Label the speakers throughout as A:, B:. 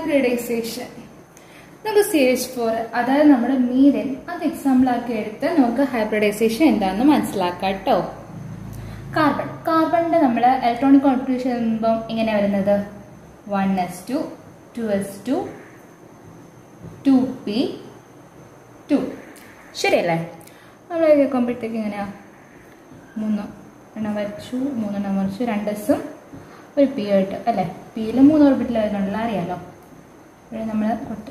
A: Hybridisation നമുക്ക് C H four അതായത് നമ്മുടെ മീരൻ അത് എക്സാമ്പിൾ ആക്കി എടുത്ത് നമുക്ക് ഹൈബ്രിഡൈസേഷൻ എന്താണെന്ന് മനസ്സിലാക്കാം കേട്ടോ കാർബൺ കാർബണിന്റെ നമ്മൾ ഇലക്ട്രോണിക് കോൺട്രിബ്യൂഷൻ ചെയ്യുമ്പം എങ്ങനെ വരുന്നത് one S two two S two two P two ശരിയല്ലേ നമ്മൾ കേൾക്കുമ്പോഴത്തേക്ക് എങ്ങനെയാ മൂന്ന് എണ്ണം വരച്ചു മൂന്നെണ്ണം വരച്ചു രണ്ട് എസും ഒരു പി ആയിട്ട് അല്ലേ പിയിൽ മൂന്ന് ഓർബിറ്റിൽ വരുന്നുണ്ടല്ലോ അറിയാലോ ഇവിടെ നമ്മൾ കൊട്ട്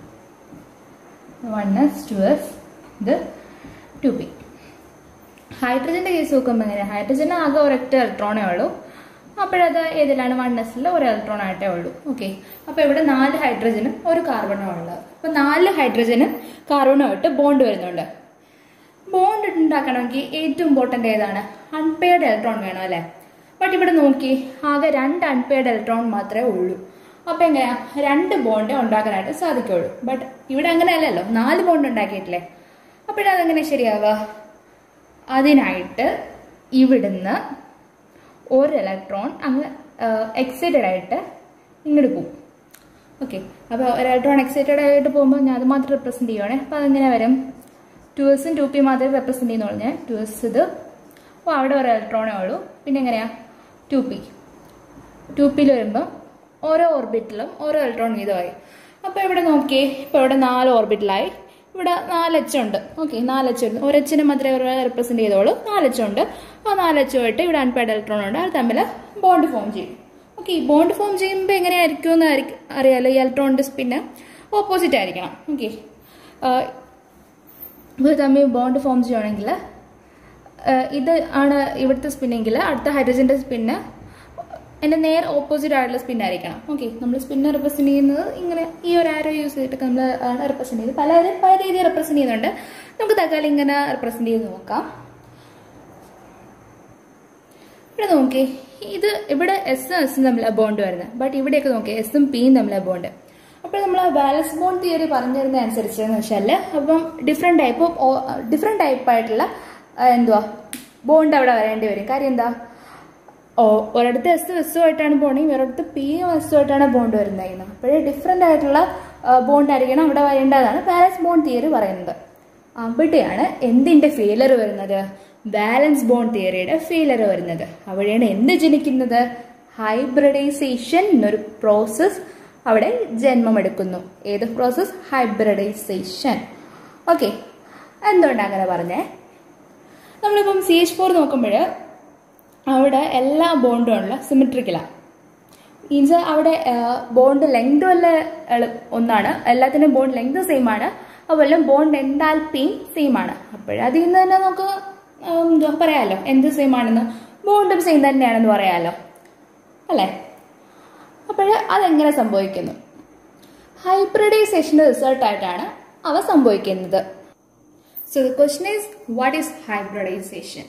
A: വൺ എസ് ടു എസ് ഇത് ടു പി ഹൈഡ്രജന്റെ കേസ് നോക്കുമ്പോൾ എങ്ങനെ ഹൈഡ്രജന് ആകെ ഒരൊറ്റ ഇലക്ട്രോണേ ഉള്ളൂ അപ്പോഴത് ഏതിലാണ് വൺ എസിൽ ഒരു ഇലക്ട്രോൺ ആയിട്ടേ ഉള്ളൂ ഓക്കെ അപ്പോൾ ഇവിടെ നാല് ഹൈഡ്രജനും ഒരു കാർബണും ഉള്ളത് അപ്പോൾ നാല് ഹൈഡ്രജനും കാർബണുമായിട്ട് ബോണ്ട് വരുന്നുണ്ട് ബോണ്ട് ഉണ്ടാക്കണമെങ്കിൽ ഏറ്റവും ഇമ്പോർട്ടൻ്റ് ഏതാണ് അൺപെയർഡ് ഇലക്ട്രോൺ വേണം അല്ലേ ബട്ട് ഇവിടെ നോക്കി ആകെ രണ്ട് അൺപെയർഡ് ഇലക്ട്രോൺ മാത്രമേ ഉള്ളൂ അപ്പോൾ എങ്ങനെയാ രണ്ട് ബോണ്ടേ ഉണ്ടാക്കാനായിട്ട് സാധിക്കുള്ളൂ ബട്ട് ഇവിടെ അങ്ങനെ അല്ലല്ലോ നാല് ബോണ്ട് ഉണ്ടാക്കിയിട്ടില്ലേ അപ്പോഴതെങ്ങനെ ശരിയാവുക അതിനായിട്ട് ഇവിടുന്ന് ഒരു ഇലക്ട്രോൺ അങ്ങ് എക്സൈറ്റഡ് ആയിട്ട് ഇങ്ങോട്ട് പോകും ഓക്കെ അപ്പോൾ ഒരു ഇലക്ട്രോൺ എക്സൈറ്റഡ് ആയിട്ട് പോകുമ്പോൾ ഞാൻ അത് മാത്രം റെപ്രസെൻറ്റ് ചെയ്യുവാണേ അപ്പോൾ അതെങ്ങനെ വരും ടു എസും ടു പി മാത്രമേ റെപ്രസെൻറ്റ് ചെയ്യുന്നു പറഞ്ഞാൽ ടു എസ് ഇത് അപ്പോൾ അവിടെ ഒരു ഇലക്ട്രോണേ ഉള്ളൂ പിന്നെ എങ്ങനെയാ ടു പി ടു പിയിൽ വരുമ്പോൾ ഓരോ ഓർബിറ്റിലും ഓരോ ഇലക്ട്രോൺ വീതമായി അപ്പോൾ ഇവിടെ നോക്കിയേ ഇപ്പോൾ ഇവിടെ നാല് ഓർബിറ്റിലായി ഇവിടെ നാല് എച്ച് ഉണ്ട് ഓക്കെ നാല് എച്ച് ഉണ്ട് ഒരു എച്ചിനെ മാത്രമേ റെപ്രസെന്റ് ചെയ്തോളൂ നാല് എച്ച് ഉണ്ട് ആ നാല് എച്ചുമായിട്ട് ഇവിടെ അൺപെയ്ഡ് ഇലക്ട്രോൺ ഉണ്ട് അത് തമ്മിൽ ബോണ്ട് ഫോം ചെയ്യും ഓക്കെ ഈ ബോണ്ട് ഫോം ചെയ്യുമ്പോൾ എങ്ങനെയായിരിക്കും എന്ന് അറിയാലോ ഈ ഇലക്ട്രോണിന്റെ സ്പിന്ന് ഓപ്പോസിറ്റ് ആയിരിക്കണം ഓക്കെ ഇത് തമ്മിൽ ബോണ്ട് ഫോം ചെയ്യുകയാണെങ്കിൽ ഇത് ആണ് ഇവിടുത്തെ സ്പിന്നെങ്കിൽ അടുത്ത ഹൈഡ്രജന്റെ സ്പിന്ന് എൻ്റെ നേർ ഓപ്പോസിറ്റ് ആയിട്ടുള്ള സ്പിൻ ആയിരിക്കണം ഓക്കെ നമ്മൾ സ്പിന്നെ റെപ്രസെന്റ് ചെയ്യുന്നത് ഇങ്ങനെ ഈ ഒരു ആരോ യൂസ് ചെയ്തിട്ട് നമ്മൾ റെപ്രസെന്റ് ചെയ്ത് പലരും പല രീതിയിൽ റെപ്രസെന്റ് ചെയ്യുന്നുണ്ട് നമുക്ക് തൽക്കാലം ഇങ്ങനെ റെപ്രസെന്റ് ചെയ്ത് നോക്കാം ഇവിടെ നോക്കി ഇത് ഇവിടെ എസും എസും തമ്മിലാണ് ബോണ്ട് വരുന്നത് ബട്ട് ഇവിടെയൊക്കെ നോക്കി എസും പിയും തമ്മിലാണ് ബോണ്ട് അപ്പോൾ നമ്മൾ ബാലൻസ് ബോണ്ട് തിയറി പറഞ്ഞിരുന്ന അനുസരിച്ച് എന്ന് വെച്ചാൽ അപ്പം different type of different type ആയിട്ടുള്ള എന്തുവാ ബോണ്ട് അവിടെ വരേണ്ടി വരും കാര്യം എന്താ ഓ ഒരിടത്ത് എസ് എസ്സും ആയിട്ടാണ് പോണെങ്കിൽ വേറൊരിടത്ത് പിയും എസ്സും ആയിട്ടാണ് ബോണ്ട് വരുന്നത് അപ്പോഴേ ഡിഫറെൻ്റ് ആയിട്ടുള്ള ബോണ്ട് ആയിരിക്കണം അവിടെ വരേണ്ടതാണ് ബാലൻസ് ബോണ്ട് തിയറി പറയുന്നത് അവിടെയാണ് എന്തിൻ്റെ ഫെയിലർ വരുന്നത് ബാലൻസ് ബോണ്ട് തിയറിയുടെ ഫെയിലർ വരുന്നത് അവിടെയാണ് എന്ത് ജനിക്കുന്നത് ഹൈബ്രിഡൈസേഷൻ എന്നൊരു പ്രോസസ്സ് അവിടെ ജന്മമെടുക്കുന്നു ഏത് പ്രോസസ്സ് ഹൈബ്രിഡൈസേഷൻ ഓക്കെ എന്തുകൊണ്ടാണ് അങ്ങനെ പറഞ്ഞേ നമ്മളിപ്പം സി എച്ച് ഫോർ നോക്കുമ്പോൾ അവിടെ എല്ലാ ബോണ്ടും ഉള്ള സിമെട്രിക്കലാണ് മീൻസ് അവിടെ ബോണ്ട് ലെങ്തും അല്ല ഒന്നാണ് എല്ലാത്തിനും ബോണ്ട് ലെങ്ത് സെയിം ആണ് അതുപോലെ ബോണ്ട് എൻതാൽപ്പിയും സെയിം ആണ് അപ്പോഴതിൽ നിന്ന് തന്നെ നമുക്ക് എന്താ പറയാമല്ലോ എന്ത് സെയിം ആണെന്ന് ബോണ്ടും സെയിം തന്നെയാണെന്ന് പറയാമല്ലോ അല്ലേ അപ്പോൾ അതെങ്ങനെ സംഭവിക്കുന്നു ഹൈബ്രിഡൈസേഷൻ്റെ റിസൾട്ടായിട്ടാണ് അവ സംഭവിക്കുന്നത് so the question is what is hybridisation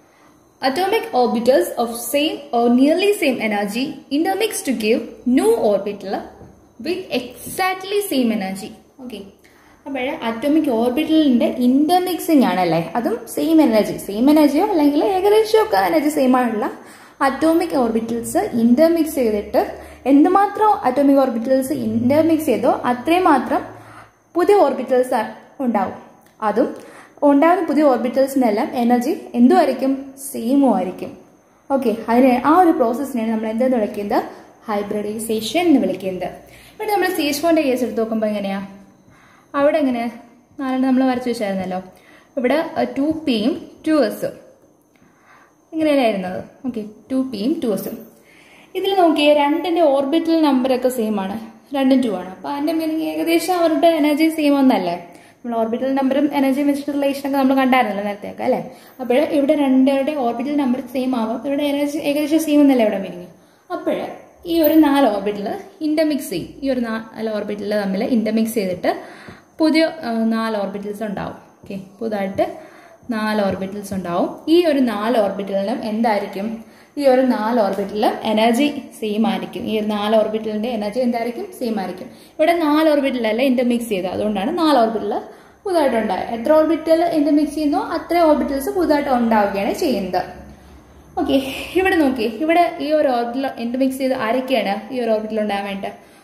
A: Atomic orbitals of same or nearly same energy intermix to give new orbital with exactly same energy. Okay. അപ്പോൾ അറ്റോമിക് ഓർബിറ്റലിന്റെ ഇന്റർമിക്സിംഗ് ആണല്ലേ അതും സെയിം എനർജി സെയിം എനർജിയോ അല്ലെങ്കിൽ ഏകദേശം ഒക്കെ എനർജി സെയിം ആണുള്ള atomic orbitals intermix ചെയ്തിട്ട് എന്തുമാത്രം അറ്റോമിക് ഓർബിറ്റൽസ് ഇന്റർമിക്സ് ചെയ്തോ അത്രയും മാത്രം പുതിയ ഓർബിറ്റൽസ് ഉണ്ടാവും അതും ഉണ്ടാകുന്ന പുതിയ ഓർബിറ്റൽസിനെല്ലാം എനർജി എന്തുമായിരിക്കും സെയിമും ആയിരിക്കും ഓക്കെ അതിന് ആ ഒരു പ്രോസസ്സിനെയാണ് നമ്മൾ എന്തെന്ന് വിളിക്കുന്നത് ഹൈബ്രിഡൈസേഷൻ എന്ന് വിളിക്കുന്നത് ഇവിടെ നമ്മൾ സി എച്ച് ഫോറിന്റെ കേസ് എടുത്ത് നോക്കുമ്പോൾ എങ്ങനെയാ അവിടെ എങ്ങനെ നാലെണ്ണം നമ്മൾ വരച്ചു വെച്ചായിരുന്നല്ലോ ഇവിടെ ടു പിയും ടു എസും ഇങ്ങനെയായിരുന്നത് ഓക്കെ ടു പിയും ടു എസും ഇതിൽ നോക്കിയേ രണ്ടിന്റെ ഓർബിറ്റൽ നമ്പറൊക്കെ സെയിം ആണ് രണ്ടും ടു ആണ് അപ്പോൾ അതിന്റെ മീനിങ് ഏകദേശം അവരുടെ എനർജി സെയിം ഒന്നല്ലേ നമ്മൾ ഓർബിറ്റൽ നമ്പറും എനർജി വെച്ചിട്ട് റിലേഷൻ ഒക്കെ നമ്മൾ കണ്ടായിരുന്നല്ലോ നേരത്തെയൊക്കെ അല്ലേ അപ്പോൾ ഇവിടെ രണ്ടുപേരുടെ ഓർബിറ്റൽ നമ്പർ സെയിം ആവും ഇവരുടെ എനർജി ഏകദേശം സെയിം എന്നല്ലേ ഇവിടെ മീനിങ് അപ്പോൾ ഈ ഒരു നാല് ഓർബിറ്റിൽ ഇന്റർമിക്സ് ചെയ്യും ഈ ഒരു നാല് ഓർബിറ്റിൽ തമ്മിൽ ഇന്റർമിക്സ് ചെയ്തിട്ട് പുതിയ നാല് ഓർബിറ്റൽസ് ഉണ്ടാവും ഓക്കെ പുതുതായിട്ട് നാല് ഓർബിറ്റൽസ് ഉണ്ടാവും ഈ ഒരു നാല് ഓർബിറ്റലിനും എന്തായിരിക്കും ഈ ഒരു നാല് ഓർബിറ്റലിലും എനർജി സെയിം ആയിരിക്കും ഈ ഒരു നാല് ഓർബിറ്റലിന്റെ എനർജി എന്തായിരിക്കും സെയിം ആയിരിക്കും ഇവിടെ നാല് ഓർബിറ്റലല്ല ഇന്റർമിക്സ് ചെയ്തത് അതുകൊണ്ടാണ് നാല് ഓർബിറ്റൽ പുതുതായിട്ട് ഉണ്ടായത് എത്ര ഓർബിറ്റൽ ഇന്റർമിക്സ് ചെയ്യുന്നോ അത്ര ഓർബിറ്റൽസ് പുതുതായിട്ട് ഉണ്ടാവുകയാണ് ചെയ്യുന്നത് ഓക്കെ ഇവിടെ നോക്കി ഇവിടെ ഈ ഒരു ഓർബിറ്റൽ ഇന്റർമിക്സ് ചെയ്ത് ആരൊക്കെയാണ് ഈ ഒരു ഓർബിറ്റൽ ഉണ്ടാകാൻ വേണ്ടി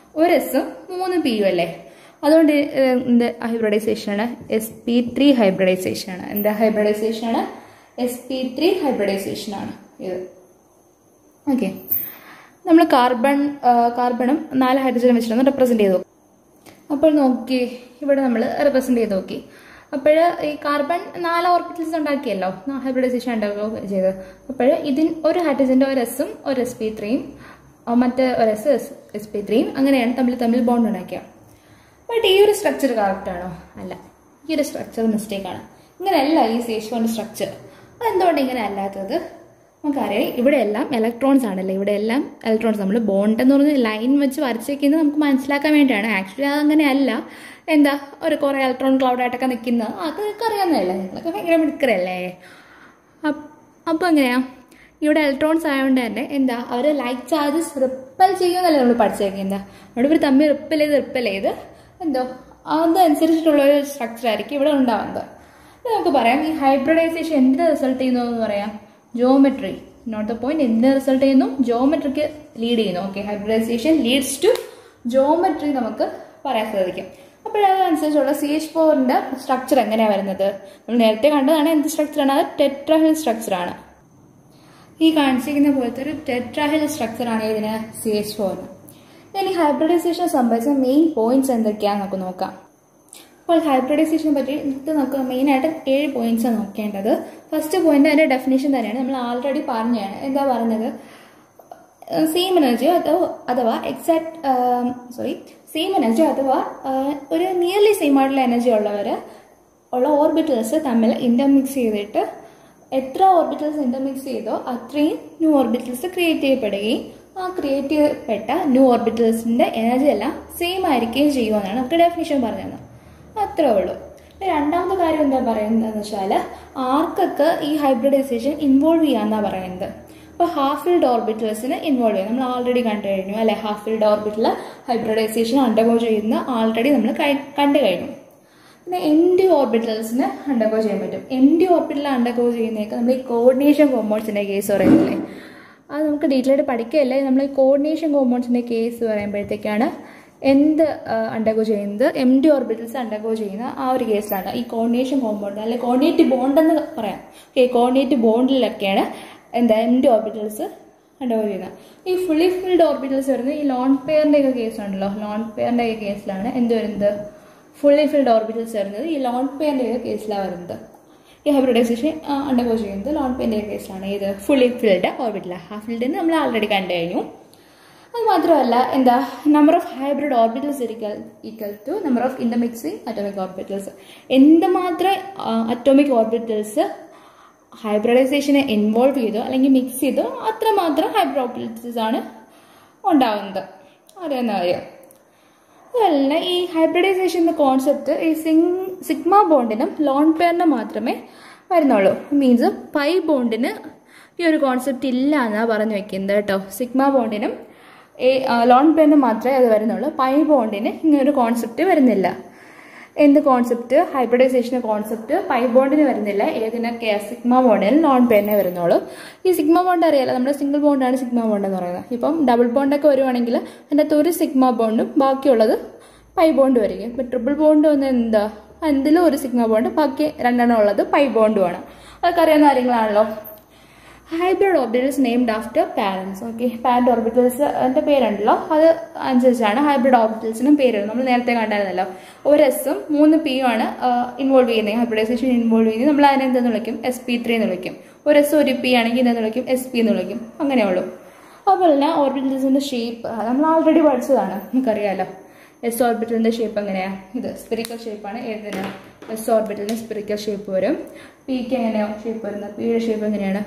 A: ഒരു എസും മൂന്ന് പിയും അല്ലേ അതുകൊണ്ട് ഏഹ്, എന്ത് ഹൈബ്രിഡൈസേഷൻ ആണ് എസ് പി ത്രീ ഹൈബ്രിഡൈസേഷൻ ആണ് എന്താ ഹൈബ്രിഡൈസേഷൻ ആണ് എസ് പി ത്രീ ഹൈബ്രിഡൈസേഷൻ ആണ് ഇത് ഓക്കെ നമ്മൾ കാർബൺ കാർബണും നാല് ഹൈഡ്രജനും വെച്ചിട്ടൊന്ന് റെപ്രസെന്റ് ചെയ്തു അപ്പോൾ നോക്കി ഇവിടെ നമ്മൾ റെപ്രസെന്റ് ചെയ്ത് നോക്കി അപ്പോൾ ഈ കാർബൺ നാല് ഓർബിറ്റൽസ് ഉണ്ടാക്കിയല്ലോ ഹൈബ്രിഡൈസേഷൻ ഉണ്ടാക്കുക ചെയ്ത് അപ്പോൾ ഇതിന് ഒരു ഹൈഡ്രജന്റെ ഒരു എസും ഒരു എസ് പി ത്രീയും മറ്റേ ഒരു എസ് എസ് എസ് പി ത്രീയും അങ്ങനെയാണ് തമ്മിൽ തമ്മിൽ ബോണ്ട് ഉണ്ടാക്കിയ ബട്ട് ഈ ഒരു സ്ട്രക്ചർ കറക്റ്റ് ആണോ അല്ല ഈ ഒരു സ്ട്രക്ചർ മിസ്റ്റേക്ക് ആണ് ഇങ്ങനെയല്ല ഈ സേഷ്വന്റെ സ്ട്രക്ചർ അതെന്തുകൊണ്ട് ഇങ്ങനെ അല്ലാത്തത് നമുക്കറിയാം ഇവിടെ എല്ലാം ഇലക്ട്രോൺസ് ആണല്ലേ ഇവിടെ എല്ലാം ഇലക്ട്രോൺസ് നമ്മൾ ബോണ്ട് എന്ന് പറഞ്ഞ ലൈൻ വെച്ച് വരച്ചേക്കുന്നത് നമുക്ക് മനസ്സിലാക്കാൻ വേണ്ടിയാണ് ആക്ച്വലി അതങ്ങനെ അല്ല എന്താ ഒരു കുറേ ഇലക്ട്രോൺ ക്ലൗഡ് ആയിട്ടൊക്കെ നിൽക്കുന്നത് അത് നിങ്ങൾക്ക് അറിയാവുന്നതല്ലേ നിങ്ങളൊക്കെ ഭയങ്കര മിടുക്കരല്ലേ അപ്പോൾ എങ്ങനെയാ ഇവിടെ ഇലക്ട്രോൺസ് ആയതുകൊണ്ട് തന്നെ എന്താ അവർ ലൈറ്റ് ചാർജസ് റിപ്പൽ ചെയ്യുമെന്നല്ലേ നമ്മൾ പഠിച്ചേക്കുന്നത് അവിടെ ഇവർ തമ്മിൽ റിപ്പൽ ചെയ്ത് റിപ്പൽ ചെയ്ത് എന്തോ അതനുസരിച്ചിട്ടുള്ള ഒരു സ്ട്രക്ചർ ആയിരിക്കും ഇവിടെ ഉണ്ടാവുന്നത് ഇത് നമുക്ക് പറയാം ഈ ഹൈബ്രിഡൈസേഷൻ എന്തിന് റിസൾട്ട് ചെയ്യുന്നു എന്ന് പറയാം ജോമെട്രി നോട്ട് ദ പോയിന്റ് എന്തിന് റിസൾട്ട് ചെയ്യുന്നു ജോമെട്രിക്ക് ലീഡ് ചെയ്യുന്നു okay hybridisation leads to geometry നമുക്ക് പറയാൻ സാധിക്കും അപ്പോൾ അതനുസരിച്ചുള്ള സി എച്ച് ഫോറിന്റെ സ്ട്രക്ചർ എങ്ങനെയാണ് വരുന്നത് നമ്മൾ നേരത്തെ കണ്ടതാണ് എന്ത് സ്ട്രക്ചറാണ് അത് ടെട്രാഹിൽ സ്ട്രക്ചറാണ് ഈ കാണിച്ചിരിക്കുന്ന പോലത്തെ ഒരു ടെട്രാഹിൽ സ്ട്രക്ചറാണ് ഇതിന് സി എച്ച് ഫോറിന് ഇനി ഹൈബ്രിഡൈസേഷൻ സംബന്ധിച്ച മെയിൻ പോയിന്റ്സ് എന്തൊക്കെയാണെന്ന് നമുക്ക് നോക്കാം അപ്പോൾ ഹൈബ്രിഡൈസേഷനെ പറ്റി ഇത് നമുക്ക് മെയിനായിട്ട് ഏഴ് പോയിന്റ്സാണ് നോക്കേണ്ടത് ഫസ്റ്റ് പോയിന്റ് അതിന്റെ ഡെഫിനേഷൻ തന്നെയാണ് നമ്മൾ ആൾറെഡി പറഞ്ഞതാണ് എന്താ പറഞ്ഞത് സെയിം എനർജി അഥവാ അഥവാ എക്സാക്ട് സോറി സെയിം എനർജി അഥവാ ആ, ഒരു നിയർലി സെയിം ആയിട്ടുള്ള എനർജി ഉള്ളവർ ഉള്ള ഓർബിറ്റൽസ് തമ്മിൽ ഇന്റർമിക്സ് ചെയ്തിട്ട് എത്ര ഓർബിറ്റൽസ് ഇന്റർമിക്സ് ചെയ്തോ അത്രയും ന്യൂ ഓർബിറ്റൽസ് ക്രിയേറ്റ് ചെയ്യപ്പെടുകയും ആ ക്രിയേറ്റ് ചെയ്യപ്പെട്ട ന്യൂ ഓർബിറ്റൽസിന്റെ എനർജി എല്ലാം സെയിം ആയിരിക്കുകയും ചെയ്യുമെന്നാണ് നമുക്ക് ഡെഫിനിഷൻ പറഞ്ഞത് അത്രേ ഉള്ളൂ ഇനി രണ്ടാമത്തെ കാര്യം എന്താ പറയുന്നതെന്ന് വെച്ചാൽ ആർക്കൊക്കെ ഈ ഹൈബ്രിഡൈസേഷൻ ഇൻവോൾവ് ചെയ്യാന്നാ പറയുന്നത് അപ്പോൾ ഹാഫ് ഫിൽഡ് ഓർബിറ്റൽസിന് ഇൻവോൾവ് ചെയ്യും നമ്മൾ ഓൾറെഡി കണ്ടു കഴിഞ്ഞു അല്ലെ half filled orbital hybridisation undergo ചെയ്യുന്ന ഓൾറെഡി നമ്മൾ കണ്ടു കഴിഞ്ഞു പിന്നെ എം ഡി ഓർബിറ്റൽസിന് അണ്ടർഗോ ചെയ്യാൻ പറ്റും എം ഡി ഓർബിറ്റൽ അണ്ടർഗോ ചെയ്യുന്നതൊക്കെ നമ്മൾ ഈ കോർഡിനേഷൻ കോമ്പൗണ്ട്സിന്റെ കേസ് പറയുന്നില്ലേ അത് നമുക്ക് ഡീറ്റെയിൽ ആയിട്ട് പഠിക്കുകയല്ലേ നമ്മൾ ഈ കോർഡിനേഷൻ കോമ്പൗണ്ട്സിന്റെ കേസ് പറയുമ്പോഴത്തേക്കാണ് എന്ത് അണ്ടർഗോ ചെയ്യുന്നത് എം ഡി ഓർബിറ്റൽസ് അണ്ടർഗോ ചെയ്യുന്ന ആ ഒരു കേസിലാണ് ഈ കോർഡിനേഷൻ കോമ്പൗണ്ട് അല്ലെ കോർഡിനേറ്റ് ബോണ്ട് എന്ന് പറയാം ഓക്കെ കോർഡിനേറ്റ് ബോണ്ടിലൊക്കെയാണ് എന്താ എം ഡി ഓർബിറ്റൽസ് അണ്ടർഗോ ചെയ്യുന്നത് ഈ ഫുള്ളി ഫിൽഡ് ഓർബിറ്റൽസ് വരുന്നത് ഈ ലോൺ പെയറിന്റെ ഒക്കെ കേസ് ഉണ്ടല്ലോ ലോൺ പെയറിന്റെ ഒക്കെ കേസിലാണ് എന്ത് വരുന്നത് ഫുള്ളി ഫിൽഡ് ഓർബിറ്റൽസ് വരുന്നത് ഈ ലോൺ പെയറിന്റെ ഒക്കെ കേസിലാണ് വരുന്നത് ഈ ഹൈബ്രിഡൈസേഷൻ അണ്ടർഗോ ചെയ്യുന്നത് ലോൺ പെയറിന്റെ കേസിലാണ് ഇത് fully filled orbital half filled നമ്മൾ ആൾറെഡി കണ്ടു കഴിഞ്ഞു അത് മാത്രമല്ല എന്താ number of hybrid orbitals equal to number of intermixing atomic orbitals എന്തുമാത്രം അറ്റോമിക് ഓർബിറ്റൽസ് ഹൈബ്രിഡൈസേഷനെ ഇൻവോൾവ് ചെയ്തോ അല്ലെങ്കിൽ മിക്സ് ചെയ്തോ അത്രമാത്രം ഹൈബ്രിഡ് ഓർബിറ്റൽസ് ആണ് ഉണ്ടാവുന്നത് അറിയാവുന്ന കാര്യം അതല്ല ഈ ഹൈബ്രിഡൈസേഷൻ എന്ന കോൺസെപ്റ്റ് ഈ സിങ് സിഗ്മ ബോണ്ടിനും ലോൺ പെയറിനും മാത്രമേ വരുന്നുള്ളൂ മീൻസ് പൈ ബോണ്ടിന് ഈ ഒരു കോൺസെപ്റ്റ് ഇല്ല എന്നാണ് പറഞ്ഞു വെക്കുന്നത് കേട്ടോ സിഗ്മ ബോണ്ടിനും ഈ ലോൺ പെയറിനും മാത്രമേ അത് വരുന്നുള്ളൂ പൈ ബോണ്ടിന് ഇങ്ങനൊരു കോൺസെപ്റ്റ് വരുന്നില്ല എന്ത് കോൺസെപ്റ്റ് ഹൈബ്രിഡൈസേഷൻ കോൺസെപ്റ്റ് പൈ ബോണ്ടിന് വരുന്നില്ല ഏതിനൊക്കെ സിഗ്മ ബോണ്ടിന് നോൺ പെയറിനെ വരുന്നുള്ളൂ ഈ സിഗ്മ ബോണ്ട് അറിയാലോ നമ്മുടെ സിംഗിൾ ബോണ്ടാണ് സിഗ്മ ബോണ്ട് എന്ന് പറയുന്നത് ഇപ്പം ഡബിൾ ബോണ്ടൊക്കെ വരുവാണെങ്കിൽ അതിൻ്റെ അകത്ത് ഒരു സിഗ്മ ബോണ്ടും ബാക്കിയുള്ളത് പൈ ബോണ്ട് വരിക ഇപ്പം ട്രിപ്പിൾ ബോണ്ട് വന്ന് എന്താ എന്തിലും ഒരു സിഗ്മ ബോണ്ട് ബാക്കി രണ്ടെണ്ണം ഉള്ളത് പൈ ബോണ്ടുമാണ് അതൊക്കെ അറിയാവുന്ന കാര്യങ്ങളാണല്ലോ hybrid orbitals named after parents okay parent orbitals അതിന്റെ പേരുണ്ടല്ലോ അത് അനുസരിച്ചാണ് ഹൈബ്രിഡ് ഓർബിറ്റൽസിനും പേര് നമ്മൾ നേരത്തെ കണ്ടായിരുന്നല്ലോ ഒരു എസും മൂന്ന് പിയും ആണ് ഇൻവോൾവ് ചെയ്യുന്നത് ഹൈബ്രിഡൈസേഷൻ ഇൻവോൾവ് ചെയ്യുന്നത് നമ്മൾ അതിനെ എന്തെന്ന് വിളിക്കും എസ് പി ത്രീ എന്ന് വിളിക്കും ഒരു എസ് ഒരു പി ആണെങ്കിൽ എന്തെന്ന് വിളിക്കും എസ് പി എന്ന് വിളിക്കും അങ്ങനെയുള്ളൂ അതുപോലെ തന്നെ ഓർബിറ്റൽസിന്റെ ഷേപ്പ് നമ്മൾ ആൾറെഡി പഠിച്ചതാണ് നമുക്കറിയാലോ എസ് ഓർബിറ്റലിന്റെ ഷേപ്പ് എങ്ങനെയാ ഇത് സ്പിരിക്കൽ ഷേപ്പാണ് ഏതിന് എസ് ഓർബിറ്റലിന് സ്പിരിക്കൽ ഷേപ്പ് വരും പിക്ക് എങ്ങനെയാണ് ഷേപ്പ് വരുന്നത് പിയുടെ ഷേപ്പ് എങ്ങനെയാണ്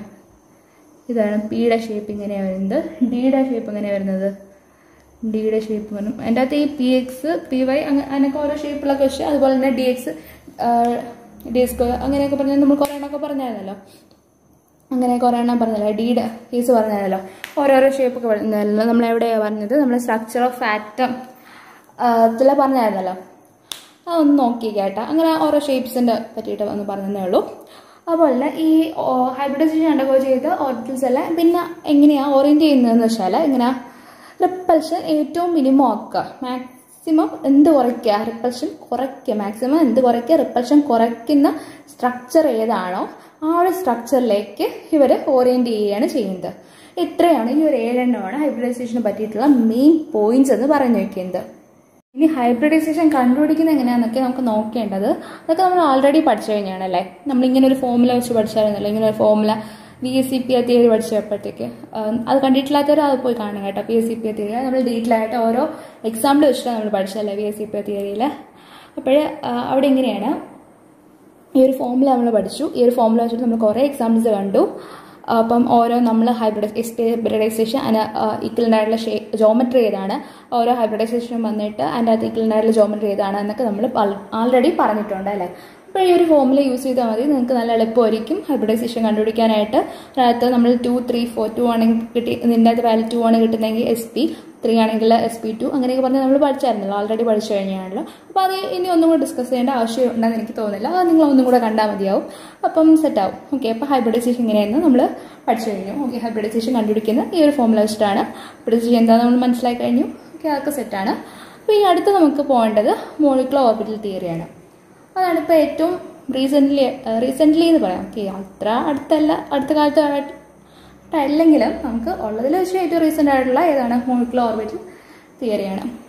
A: ഇതാണ് പിയുടെ ഷേപ്പ് ഇങ്ങനെയാണ് വരുന്നത് ഡിയുടെ ഷേപ്പ് എങ്ങനെയാണ് വരുന്നത് ഡിയുടെ ഷേപ്പ് വരും അതിൻ്റെ അകത്ത് ഈ പി എക്സ് പി വൈ അങ്ങനെയൊക്കെ ഓരോ ഷേപ്പിലൊക്കെ വെച്ച് അതുപോലെ തന്നെ ഡി എക്സ് ഡി എക്സ് അങ്ങനെയൊക്കെ പറഞ്ഞാൽ നമ്മൾ കുറേ എണ്ണമൊക്കെ പറഞ്ഞായിരുന്നല്ലോ അങ്ങനെ കുറേ എണ്ണം പറഞ്ഞല്ലോ ഡിയുടെ കേസ് പറഞ്ഞായിരുന്നല്ലോ ഓരോരോ ഷേപ്പൊക്കെ പറഞ്ഞല്ലോ നമ്മൾ എവിടെയാണ് പറഞ്ഞത് നമ്മൾ സ്ട്രക്ചർ ഓഫ് ആറ്റം ഇതിൽ പറഞ്ഞായിരുന്നല്ലോ അതൊന്ന് നോക്കി കേട്ടോ അങ്ങനെ ഓരോ ഷേപ്സിൻ്റെ പറ്റിയിട്ട് ഒന്ന് പറഞ്ഞതേ ഉള്ളൂ അതുപോലെ ഈ ഹൈബ്രിഡൈസേഷൻ അണ്ടർഗോ ചെയ്ത ഓർബിറ്റൽസ് എല്ലാം പിന്നെ എങ്ങനെയാണ് ഓറിയൻറ്റ് ചെയ്യുന്നതെന്ന് വെച്ചാൽ ഇങ്ങനെ റിപ്പൽഷൻ ഏറ്റവും മിനിമം ആക്കുക മാക്സിമം എന്ത് കുറയ്ക്കുക റിപ്പൽഷൻ കുറയ്ക്കുക മാക്സിമം എന്ത് കുറയ്ക്കുക റിപ്പൽഷൻ കുറയ്ക്കുന്ന സ്ട്രക്ചർ ഏതാണോ ആ ഒരു സ്ട്രക്ചറിലേക്ക് ഇവർ ഓറിയന്റ് ചെയ്യുകയാണ് ചെയ്യുന്നത് ഇത്രയാണ് ഈ ഒരു ഏഴെണ്ണമാണ് ഹൈബ്രിഡൈസേഷനെ പറ്റിയിട്ടുള്ള മെയിൻ പോയിന്റ്സ് എന്ന് പറഞ്ഞു വെക്കുന്നത് ഇനി ഹൈബ്രിഡൈസേഷൻ കണ്ടുപിടിക്കുന്നത് എങ്ങനെയാണെന്നൊക്കെ നമുക്ക് നോക്കേണ്ടത് അതൊക്കെ നമ്മൾ ഓൾറെഡി പഠിച്ചു കഴിഞ്ഞാണ് അല്ലേ നമ്മളിങ്ങനെ ഒരു ഫോമുല വെച്ച് പഠിച്ചായിരുന്നല്ലോ ഇങ്ങനെ ഒരു formula V S C P theory പഠിച്ചപ്പോഴത്തേക്ക് അത് കണ്ടിട്ടില്ലാത്തവർ അത് പോയി കാണും കേട്ടോ P S C P theory നമ്മൾ ഡീറ്റെയിൽ ആയിട്ട് ഓരോ എക്സാമ്പിൾ വെച്ചിട്ടാണ് നമ്മൾ പഠിച്ചതല്ലേ വി എസ് സി പി തിയറിയിൽ അപ്പോൾ അവിടെ ഇങ്ങനെയാണ് ഈ ഒരു ഫോമുല നമ്മൾ പഠിച്ചു ഈ ഒരു ഫോമുല വെച്ചിട്ട് നമ്മൾ കുറേ എക്സാമ്പിൾസ് കണ്ടു അപ്പം ഓരോ നമ്മൾ ഹൈബ്രിഡൈസ് ഹൈബ്രിഡൈസേഷൻ അതിന് ഈക്വലൻ്റ് ആയിട്ടുള്ള ഷേ ജോമെട്രി ഏതാണ് ഓരോ ഹൈബ്രിഡൈസേഷൻ വന്നിട്ട് അതിൻ്റെ അകത്ത് ഈക്വലൻ്റ് ആയിട്ടുള്ള ജോമെട്രി ഏതാണ് എന്നൊക്കെ നമ്മൾ ആൾറെഡി പറഞ്ഞിട്ടുണ്ട് അല്ലേ അപ്പോൾ ഈ ഒരു ഫോമുല യൂസ് ചെയ്താൽ മതി നിങ്ങൾക്ക് നല്ല എളുപ്പമായിരിക്കും ഹൈബ്രിഡൈസേഷൻ കണ്ടുപിടിക്കാനായിട്ട് അതിനകത്ത് നമ്മൾ ടു ത്രീ ഫോർ ടു ആണെങ്കിൽ കിട്ടി ഇതിൻ്റെ അകത്ത് വാല്യൂ ടു ആണ് കിട്ടുന്നതെങ്കിൽ എസ് പി ത്രീ ആണെങ്കിൽ എസ് പി ടു അങ്ങനെയൊക്കെ പറഞ്ഞ് നമ്മൾ പഠിച്ചായിരുന്നല്ലോ ഓൾറെഡി പഠിച്ചു കഴിഞ്ഞാണല്ലോ അപ്പോൾ അത് ഇനി ഒന്നും കൂടെ ഡിസ്കസ് ചെയ്യേണ്ട ആവശ്യം ഉണ്ടെന്ന് എനിക്ക് തോന്നുന്നില്ല അത് നിങ്ങൾ ഒന്നും കൂടെ കണ്ടാൽ മതിയാവും അപ്പം സെറ്റ് ആവും ഓക്കെ അപ്പോൾ ഹൈബ്രിഡൈസേഷൻ ഇങ്ങനെയെന്ന് നമ്മൾ പഠിച്ചു കഴിഞ്ഞു ഓക്കെ ഹൈബ്രിഡൈസേഷൻ കണ്ടുപിടിക്കുന്ന ഈ ഒരു ഫോമുല വെച്ചിട്ടാണ് ഹൈബ്രിഡൈസേഷൻ എന്താണെന്ന് നമ്മൾ മനസ്സിലാക്കി കഴിഞ്ഞു ഓക്കെ അതൊക്കെ സെറ്റാണ് അപ്പോൾ ഈ അടുത്ത് നമുക്ക് പോകേണ്ടത് മോളിക്കുലർ ഓർബിറ്റൽ തിയറിയാണ് അതാണ് ഇപ്പോൾ ഏറ്റവും റീസെൻ്റ്ലി റീസെൻ്റ്ലി എന്ന് പറയാം ഓക്കെ അത്ര അടുത്തല്ല അടുത്ത കാലത്ത് അല്ലെങ്കിലും നമുക്ക് ഉള്ളതിൽ വെച്ച് ഏറ്റവും റീസെൻ്റ് ആയിട്ടുള്ള ഏതാണ് മോളിക്കുലർ ഓർബിറ്റൽ തിയറിയാണ്